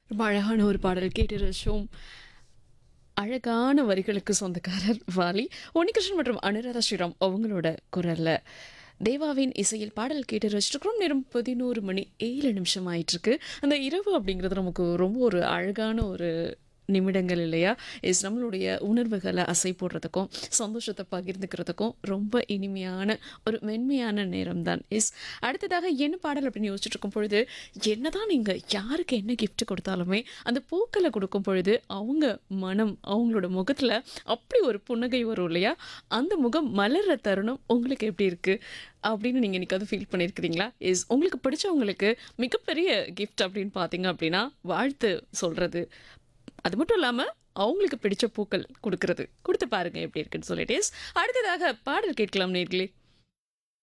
ரொம்ப அழகான ஒரு பாடல் கேட்டு ரசிச்சோம் அழகான வரிகளுக்கு சொந்தக்காரர் வாலி உன்னிகிருஷ்ணன் மற்றும் அனுராதா ஸ்ரீராம் அவங்களோட குரல்ல தேவாவின் இசையில் பாடல் கேட்டு ரசிச்சிருக்கிறோம் நேரம் பதினோரு மணி ஏழு நிமிஷம் ஆயிட்டு இருக்கு அந்த இரவு அப்படிங்கிறது நமக்கு ரொம்ப ஒரு அழகான ஒரு நிமிடங்கள் இல்லையா இஸ் நம்மளுடைய உணர்வுகளை அசை போடுறதுக்கும் சந்தோஷத்தை பகிர்ந்துக்கிறதுக்கும் ரொம்ப இனிமையான ஒரு மென்மையான நேரம் தான் இஸ் அடுத்ததாக என்ன பாடல் அப்படின்னு யோசிச்சுட்டு இருக்கும் பொழுது என்னதான் நீங்கள் யாருக்கு என்ன gift கொடுத்தாலுமே அந்த பூக்களை கொடுக்கும் பொழுது அவங்க மனம் அவங்களோட முகத்தில் அப்படி ஒரு புன்னகை வரும் இல்லையா அந்த முகம் மலர்ற தருணம் உங்களுக்கு எப்படி இருக்குது அப்படின்னு நீங்கள் இன்னைக்கு அது ஃபீல் பண்ணியிருக்கிறீங்களா இஸ் உங்களுக்கு பிடிச்சவங்களுக்கு மிகப்பெரிய gift அப்படின்னு பார்த்தீங்க அப்படின்னா வாழ்த்து சொல்கிறது அது மட்டும் இல்லாமல் அவங்களுக்கு பிடிச்ச பூக்கள் கொடுக்கறது கொடுத்து பாருங்க எப்படி இருக்குன்னு சொல்லிட்டு yes, அடுத்ததாக பாடல் கேட்கலாம் நேர்களே